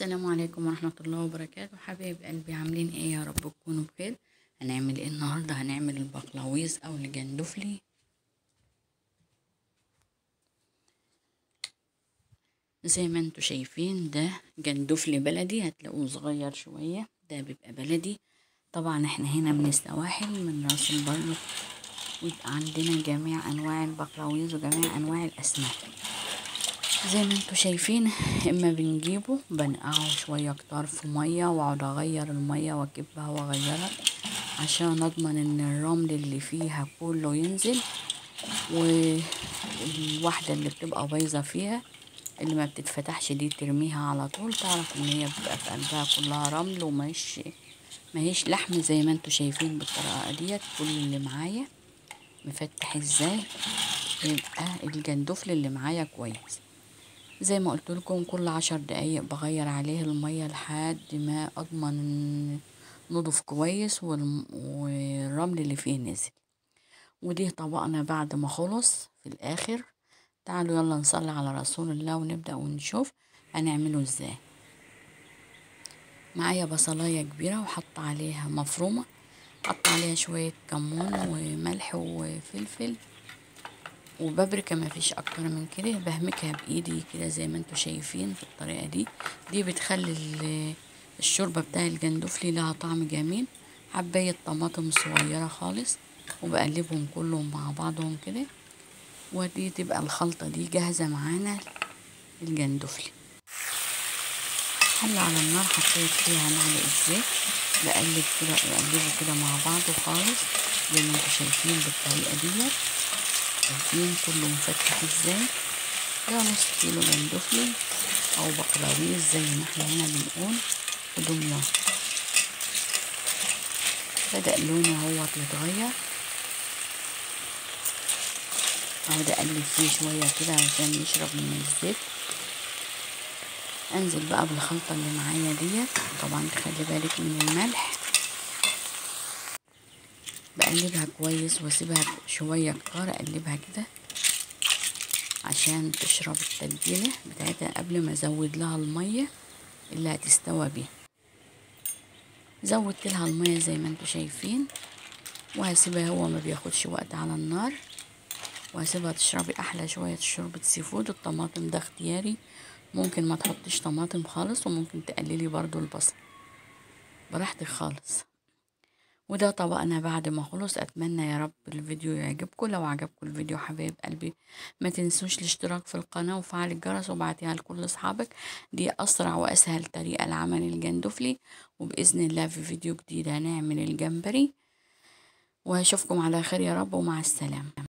السلام عليكم ورحمة الله وبركاته حبايب قلبي عاملين ايه يا رب تكونوا بخير هنعمل ايه النهاردة هنعمل البقلاويز او الجندفلي زي ما انتوا شايفين ده جندفلي بلدي هتلاقوه صغير شوية ده بيبقى بلدي طبعا احنا هنا من السواحل من راس البر ويبقى عندنا جميع انواع البقلاويز وجميع انواع الاسماك زي ما انتوا شايفين اما بنجيبه بنقعه شوية كتار في مية واقعد اغير المية واكبها واغيرها عشان اضمن ان الرمل اللي فيها كله ينزل والواحدة اللي بتبقى بايظة فيها اللي ما بتتفتحش دي ترميها على طول تعرف ان هي بتبقى في قلبها كلها رمل وماهيش ماهيش لحم زي ما انتوا شايفين بالطريقة ديت كل اللي معايا مفتح ازاي يبقى الجندفل اللي معايا كويس زي ما قلت لكم كل عشر دقايق بغير عليه المية لحد ما اضمن نضف كويس والرمل اللي فيه نزل ودي طبقنا بعد ما خلص في الاخر تعالوا يلا نصلي على رسول الله ونبدأ ونشوف هنعمله ازاي معايا بصلاية كبيرة وحط عليها مفرومة حط عليها شوية كمون وملح وفلفل وبابريكا ما فيش اكتر من كده بهمكها بايدي كده زي ما انتوا شايفين في الطريقة دي دي بتخلي الشوربة بتاع الجندفلي لها طعم جميل حباية طماطم صغيرة خالص وبقلبهم كلهم مع بعضهم كده ودي تبقى الخلطة دي جاهزة معانا الجندفلي حلة على النار حطيت فيها معلقة زيت بقلب كده بقلبه كده مع بعضه خالص زي ما انتوا شايفين بالطريقة ديت شايفين كله مفتح ازاي ده نص كيلو جندفلي او بقلاويز زي ما احنا هنا بنقول في دمياط بدأ لونه هو يتغير اقعد اقلب فيه شوية كده عشان يشرب من الزيت انزل بقى بالخلطة اللي معايا ديت طبعا تخلي بالك من الملح بقلبها كويس واسيبها شوية كتار اقلبها كده عشان تشرب التتبيلة بتاعتها قبل ما ازود لها المية اللي هتستوى بيها زودت لها المية زي ما انتوا شايفين وهسيبها هو ما بياخدش وقت على النار وهسيبها تشربي احلى شوية شوربة سي فود الطماطم ده اختياري ممكن ما تحطش طماطم خالص وممكن تقللي برضو البصل براحتك خالص وده طبقنا بعد ما خلص اتمنى يا رب الفيديو يعجبكم لو عجبكم الفيديو حبايب قلبي ما تنسوش الاشتراك في القناة وفعل الجرس وبعتيها لكل اصحابك دي اسرع واسهل طريقة لعمل الجندفلي وباذن الله في فيديو جديد هنعمل الجمبري واشوفكم على خير يا رب ومع السلامة